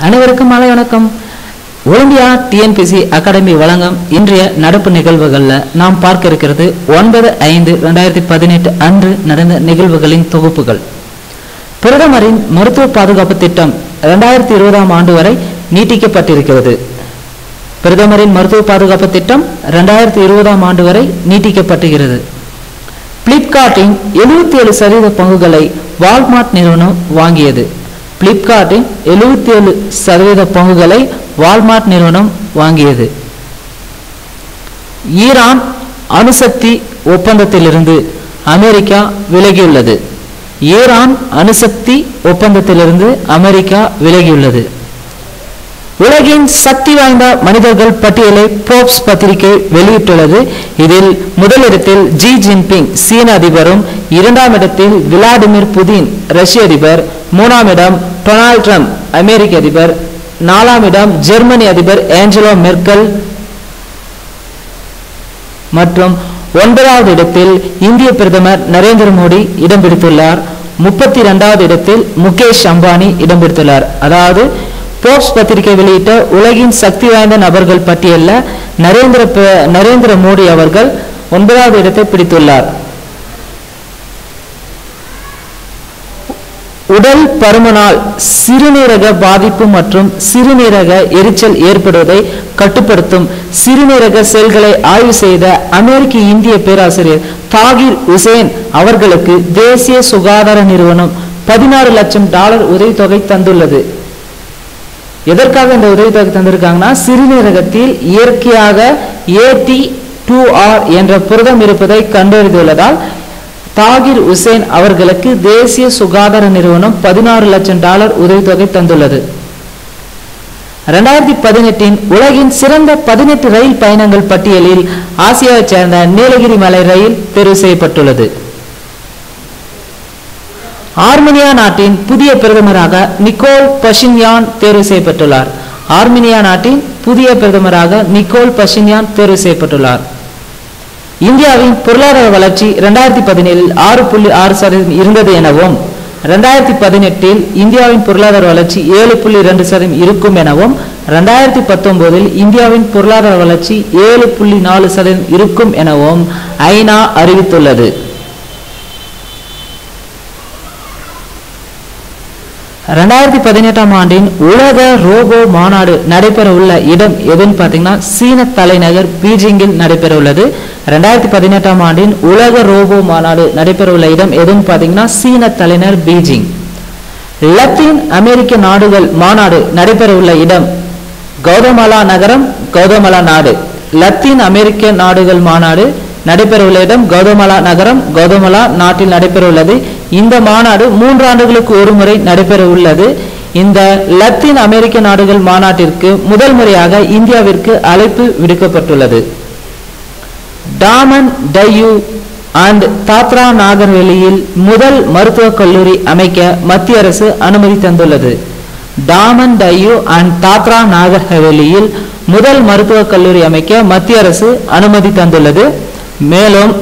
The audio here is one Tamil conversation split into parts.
அனைவருக்கும் மாலை வணக்கம் ஒலிம்பியா டிஎன்பிசி அகாடமி வழங்கும் இன்றைய நடப்பு நிகழ்வுகளில் நாம் பார்க்க இருக்கிறது ஒன்பது ஐந்து ரெண்டாயிரத்தி பதினெட்டு அன்று நடந்த நிகழ்வுகளின் தொகுப்புகள் பிரதமரின் மருத்துவ பாதுகாப்பு திட்டம் ரெண்டாயிரத்தி இருபதாம் ஆண்டு வரை நீட்டிக்கப்பட்டிருக்கிறது பிரதமரின் மருத்துவ பாதுகாப்பு திட்டம் ரெண்டாயிரத்தி இருபதாம் ஆண்டு வரை நீட்டிக்கப்பட்டுகிறது பிளிப்கார்ட்டின் எழுபத்தி ஏழு சதவீத பங்குகளை வால்மார்ட் நிறுவனம் வாங்கியது பிளிப்கார்ட்டின் எழுபத்தி ஏழு சதவீத பங்குகளை வால்மார்ட் நிறுவனம் வாங்கியது ஈரான் அணுசக்தி ஒப்பந்தத்திலிருந்து அமெரிக்கா விலகியுள்ளது ஈரான் அணுசக்தி ஒப்பந்தத்திலிருந்து அமெரிக்கா விலகியுள்ளது உலகின் சக்தி வாய்ந்த மனிதர்கள் பட்டியலை போப்ஸ் பத்திரிகை வெளியிட்டுள்ளது இதில் முதலிடத்தில் ஜி ஜின்பிங் சீன அதிபரும் இரண்டாம் இடத்தில் விளாடிமிர் புதின் ரஷ்ய அதிபர் மூணாம் இடம் டொனால்ட் ட்ரம்ப் அமெரிக்க அதிபர் நாலாம் இடம் ஜெர்மனி அதிபர் ஏஞ்சலோ மெர்க்கல் மற்றும் ஒன்பதாவது இடத்தில் இந்திய பிரதமர் நரேந்திர மோடி இடம் பிடித்துள்ளார் முப்பத்தி இரண்டாவது இடத்தில் முகேஷ் அம்பானி இடம் பிடித்துள்ளார் அதாவது போப்ஸ் பத்திரிகை வெளியிட்ட உலகின் சக்தி வாய்ந்த நபர்கள் பட்டியலில் நரேந்திர ப- நரேந்திர மோடி அவர்கள் ஒன்பதாவது இடத்தை பிடித்துள்ளார் உடல் பருமனால் சிறுநீரக பாதிப்பு மற்றும் சிறுநீரக எரிச்சல் ஏற்படுவதை கட்டுப்படுத்தும் சிறுநீரக செல்களை ஆய்வு செய்த அமெரிக்க இந்திய பேராசிரியர் தாகிர் உசேன் அவர்களுக்கு தேசிய சுகாதார நிறுவனம் பதினாறு லட்சம் டாலர் உதவித்தொகை தந்துள்ளது எதற்காக இந்த உதவித்தொகை தந்திருக்காங்கன்னா சிறுநீரகத்தில் இயற்கையாக ஏடி டூ ஆர் என்ற புரதம் இருப்பதை கண்டறிந்துள்ளதால் தாகிர் உசேன் அவர்களுக்கு தேசிய சுகாதார நிறுவனம் பதினாறு லட்சம் டாலர் உதவித்தொகை தந்துள்ளது ரெண்டாயிரத்தி பதினெட்டின் உலகின் சிறந்த பதினெட்டு ரயில் பயணங்கள் பட்டியலில் ஆசியாவைச் சேர்ந்த நீலகிரி மலை ரயில் தேர்வு செய்யப்பட்டுள்ளது ஆர்மீனியா நாட்டின் புதிய பிரதமராக நிக்கோல் பஷின்யான் தேர்வு செய்யப்பட்டுள்ளார் ஆர்மீனியா நாட்டின் புதிய பிரதமராக நிக்கோல் பஷின்யான் தேர்வு செய்யப்பட்டுள்ளார் இந்தியாவின் பொருளாதார வளர்ச்சி ரெண்டாயிரத்தி பதினேழில் ஆறு புள்ளி ஆறு சதவீதம் இருந்தது எனவும் ரெண்டாயிரத்தி பதினெட்டில் இந்தியாவின் பொருளாதார வளர்ச்சி ஏழு புள்ளி இரண்டு சதவீதம் இருக்கும் எனவும் ரெண்டாயிரத்தி பத்தொன்பதில் இந்தியாவின் பொருளாதார வளர்ச்சி ஏழு புள்ளி நாலு சதவீதம் இருக்கும் எனவும் ஐநா அறிவித்துள்ளது ரெண்டாயிரத்தி பதினெட்டாம் ஆண்டின் உலக ரோபோ மாநாடு நடைபெற உள்ள இடம் எதுன்னு பார்த்தீங்கன்னா சீன தலைநகர் பீஜிங்கில் நடைபெற உள்ளது ரெண்டாயிரத்தி பதினெட்டாம் ஆண்டின் உலக ரோபோ மாநாடு நடைபெற உள்ள இடம் எதுன்னு பார்த்தீங்கன்னா சீன தலைநகர் பீஜிங் லத்தீன் அமெரிக்க நாடுகள் மாநாடு நடைபெற உள்ள இடம் கௌதமலா நகரம் கௌதமலா நாடு லத்தீன் அமெரிக்க நாடுகள் மாநாடு நடைபெறவுள்ள இடம் கௌதமலா நகரம் கௌதமலா நாட்டில் நடைபெற உள்ளது இந்த மாநாடு மூன்று ஆண்டுகளுக்கு ஒரு முறை நடைபெற உள்ளது இந்த லத்தீன் அமெரிக்க நாடுகள் மாநாட்டிற்கு முதல் முறையாக இந்தியாவிற்கு அழைப்பு விடுக்கப்பட்டுள்ளது டாமன் டையூ அண்ட் தாத்ரா நாகர்வெளியில் முதல் மருத்துவக் கல்லூரி அமைக்க மத்திய அரசு அனுமதி தந்துள்ளது டாமன் டையூ அண்ட் தாத்ரா நாகர்ஹவேலியில் முதல் மருத்துவக் கல்லூரி அமைக்க மத்திய அரசு அனுமதி தந்துள்ளது மேலும்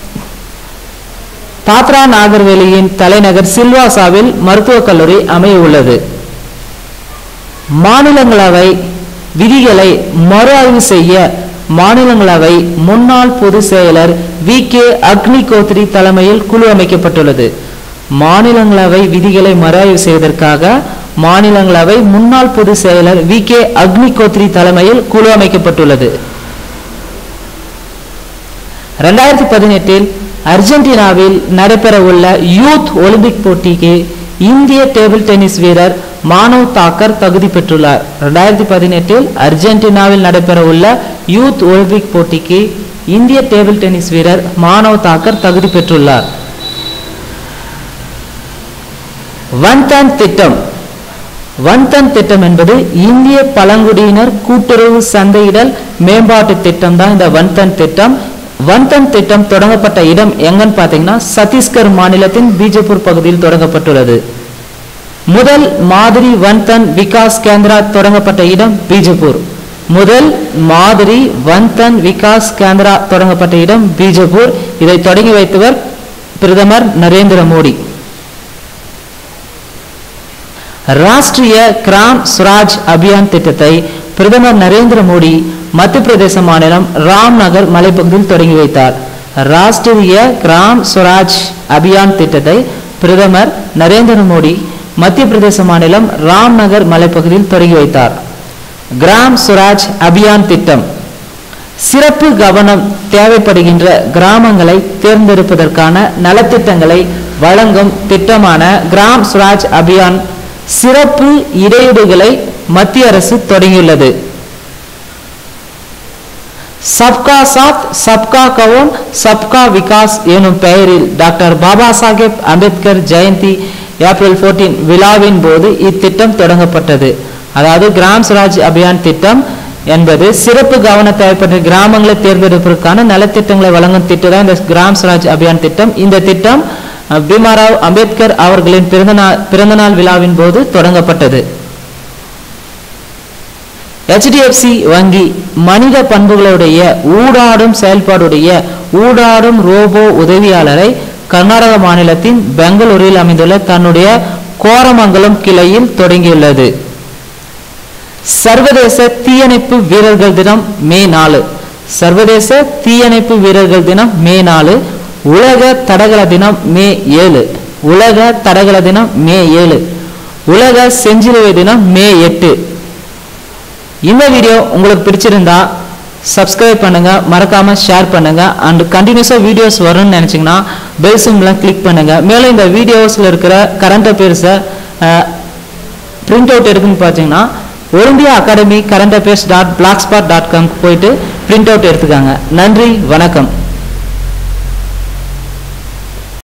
தாத்ரா நாகர்வேலியின் தலைநகர் சில்வாசாவில் மருத்துவக் கல்லூரி அமைய உள்ளது மாநிலங்களவை விதிகளை மறு ஆய்வு செய்ய மாநிலங்களவை முன்னாள் பொதுச் செயலர் வி கே அக்னிகோத்ரி தலைமையில் குழு அமைக்கப்பட்டுள்ளது மாநிலங்களவை விதிகளை மறு ஆய்வு செய்வதற்காக மாநிலங்களவை முன்னாள் பொதுச் செயலர் வி கே அக்னிகோத்ரி தலைமையில் குழு அமைக்கப்பட்டுள்ளது ரெண்டாயிரத்தி பதினெட்டில் அர்ஜென்டினாவில் நடைபெறவுள்ள யூத் ஒலிம்பிக் போட்டிக்கு இந்திய டேபிள் டென்னிஸ் வீரர் மானவ் தாக்கர் தகுதி பெற்றுள்ளார் ரெண்டாயிரத்தி பதினெட்டில் அர்ஜென்டினாவில் நடைபெறவுள்ள யூத் ஒலிம்பிக் போட்டிக்கு இந்திய டேபிள் டென்னிஸ் வீரர் மானவ் தாக்கர் தகுதி பெற்றுள்ளார் வன்தன் திட்டம் வன்தன் திட்டம் என்பது இந்திய பழங்குடியினர் கூட்டுறவு சந்தையிடல் மேம்பாட்டு திட்டம் தான் இந்த வன்தன் திட்டம் வன்தன் திட்டம் தொடங்கப்பட்ட இடம் எங்கன்னு பார்த்தீங்கன்னா சத்தீஸ்கர் மாநிலத்தின் பீஜப்பூர் பகுதியில் தொடங்கப்பட்டுள்ளது முதல் மாதிரி வன்தன் விகாஸ் கேந்திரா தொடங்கப்பட்ட இடம் பீஜப்பூர் முதல் மாதிரி வன்தன் விகாஸ் கேந்திரா தொடங்கப்பட்ட இடம் பீஜப்பூர் இதை தொடங்கி வைத்தவர் பிரதமர் நரேந்திர மோடி ராஷ்டிரிய கிராம் ஸ்வராஜ் அபியான் திட்டத்தை பிரதமர் நரேந்திர மோடி மத்திய பிரதேச மாநிலம் ராம்நகர் மலைப்பகுதியில் தொடங்கி வைத்தார் ராஷ்டிரிய கிராம் ஸ்வராஜ் அபியான் திட்டத்தை பிரதமர் நரேந்திர மோடி மத்திய பிரதேச மாநிலம் ராம்நகர் மலைப்பகுதியில் தொடங்கி வைத்தார் கிராம் ஸ்வராஜ் அபியான் திட்டம் சிறப்பு கவனம் தேவைப்படுகின்ற கிராமங்களை தேர்ந்தெடுப்பதற்கான நலத்திட்டங்களை வழங்கும் திட்டமான கிராம் ஸ்வராஜ் அபியான் சிறப்பு இடையீடுகளை மத்திய அரசு தொடங்கியுள்ளது சப்கா சாத் சப்கா கவோன் சப்கா விகாஸ் எனும் பெயரில் டாக்டர் பாபா சாஹேப் அம்பேத்கர் ஜெயந்தி ஏப்ரல் 14 விழாவின் போது இத்திட்டம் தொடங்கப்பட்டது அதாவது கிராம் ஸ்வராஜ் அபியான் திட்டம் என்பது சிறப்பு கவனம் தேவைப்பட்ட கிராமங்களை தேர்ந்தெடுப்பதற்கான நலத்திட்டங்களை வழங்கும் திட்டம் தான் இந்த கிராம் ஸ்வராஜ் அபியான் திட்டம் இந்த திட்டம் அஹ், பீமாராவ் அம்பேத்கர் அவர்களின் பிறந்தநாள் பிறந்தநாள் விழாவின் போது தொடங்கப்பட்டது HDFC வங்கி மனித பண்புகளுடைய ஊடாடும் செயல்பாடுடைய ஊடாடும் ரோபோ உதவியாளரை கர்நாடக மாநிலத்தின் பெங்களூரில் அமைந்துள்ள தன்னுடைய கோரமங்கலம் கிளையில் தொடங்கியுள்ளது சர்வதேச தீயணைப்பு வீரர்கள் தினம் மே நாலு சர்வதேச தீயணைப்பு வீரர்கள் தினம் மே நாலு உலக தடகள தினம் மே ஏழு உலக தடகள தினம் மே ஏழு உலக செஞ்சிலுவை தினம் மே எட்டு இந்த வீடியோ உங்களுக்கு பிடிச்சிருந்தா சப்ஸ்கிரைப் பண்ணுங்க மறக்காம ஷேர் பண்ணுங்க அண்ட் கண்டினியூஸாக வீடியோஸ் வரும்னு நினைச்சீங்கன்னா பெல் சிம்லாம் கிளிக் பண்ணுங்க மேலும் இந்த வீடியோஸில் இருக்கிற கரண்ட் அஃபேர்ஸை பிரிண்ட் அவுட் எடுக்குன்னு பார்த்தீங்கன்னா Olympia academy current affairs dot blogspot dot com போயிட்டு பிரிண்ட் அவுட் எடுத்துக்காங்க நன்றி வணக்கம்